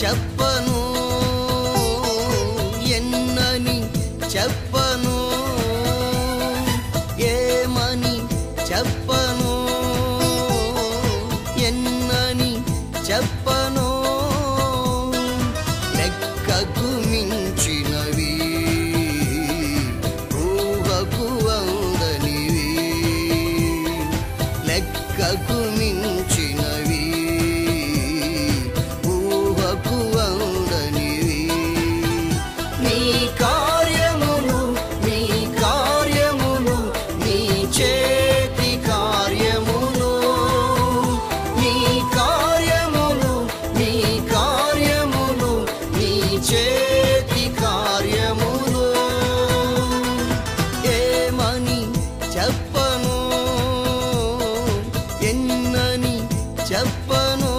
చెప్పను ఎన్నని చెప్పను ఏమని చెప్పను ఎన్నని చెప్పను లెక్కకు మించినవి ఊహకు అందనివి లెక్కకు మించినవి ఊహకు అందనివి నీ కార్యములు నీ కార్యములు నీ చేతి కార్యములు నీ కార్యములు నీ కార్యములు నీ చేతి కార్యములు ఏమని చెప్పను ఎన్నని చెప్పను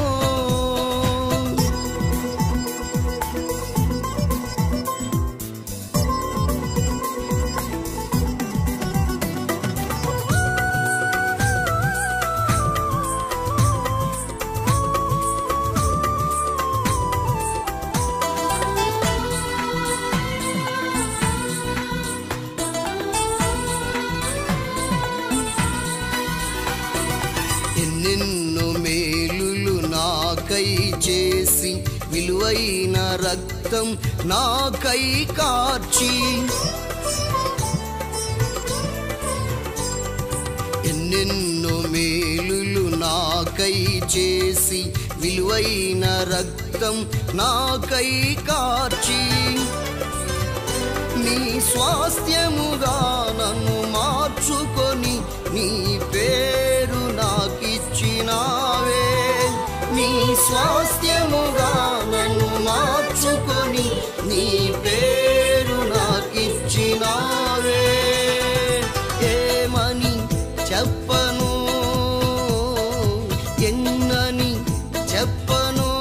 ఎన్నెన్నో మేలులు నాకై చేసి విలువైన రక్తం నాకై కార్చి ఎన్నెన్నో మేలులు నాకై చేసి విలువైన రక్తం నాకై కార్చి నీ స్వాస్థ్యముగా నన్ను మార్చుకొని నీ పేరు నాకిచ్చినావే నీ స్వాస్థ్యముగా నన్ను మార్చుకొని నీ పేరు నాకిచ్చినావే ఏమని చెప్పను ఎన్నని చెప్పను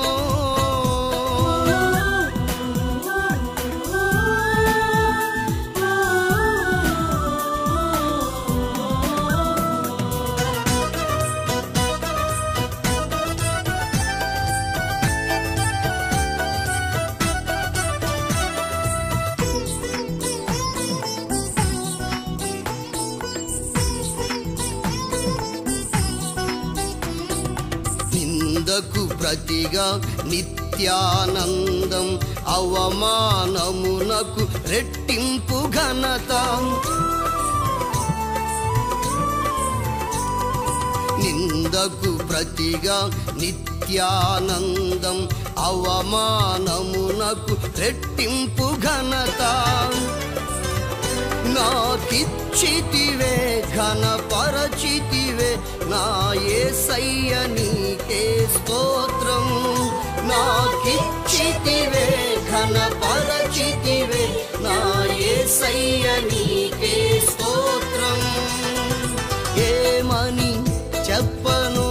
నిందకు ప్రతిగా నిత్యానందం అవమానమునకు రెట్టింపు ఘనత నిందకు ప్రతిగా నిత్యానందం అవమానమునకు రెట్టింపు ఘనత నాకిచ్చితివే ఘన పరచితివే నా యేసయ్య నీకే స్తోత్రం నాకిచ్చితివే ఘన పరచితివే నా యేసయ్య నీకే స్తోత్రం ఏమని చెప్పను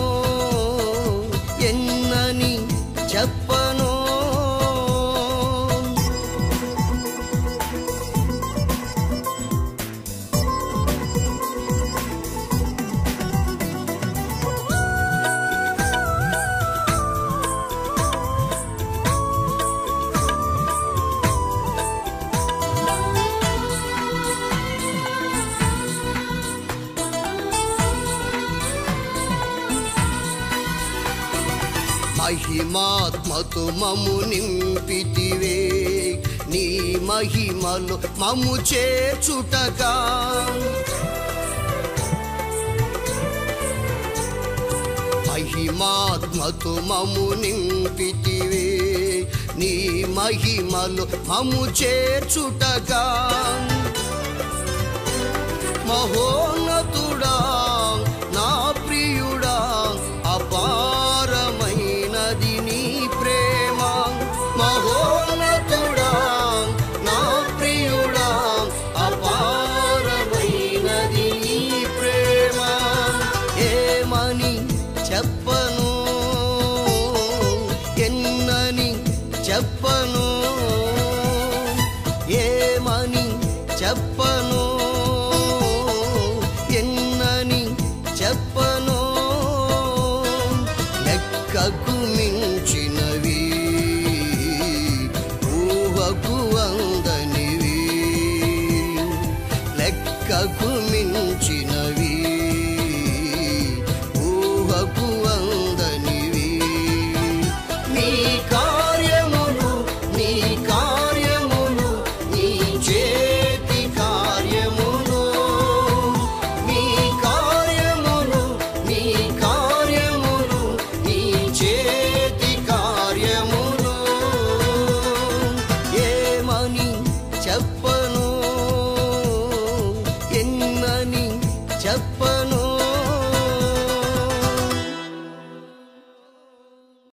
ఎన్నని చెప్పను మహిమాత్మతో మము నింపితివే నీ మహిమలో మము చేర్చుటగా మహిమాత్మతో మము నింపితివే నీ మహిమలో మము చేర్చుటగా మహోన్నతుడా నా ప్రియుడా అపారమైనది నీ ప్రేమ మహోన్నతుడా నా ప్రియుడా అపారమైనది నీ ప్రేమ ఏమని చెప్పను ఎన్నని చెప్పను ఏమని చెప్పను ఎన్నని చెప్పను లెక్కకు మించినవి చెప్పను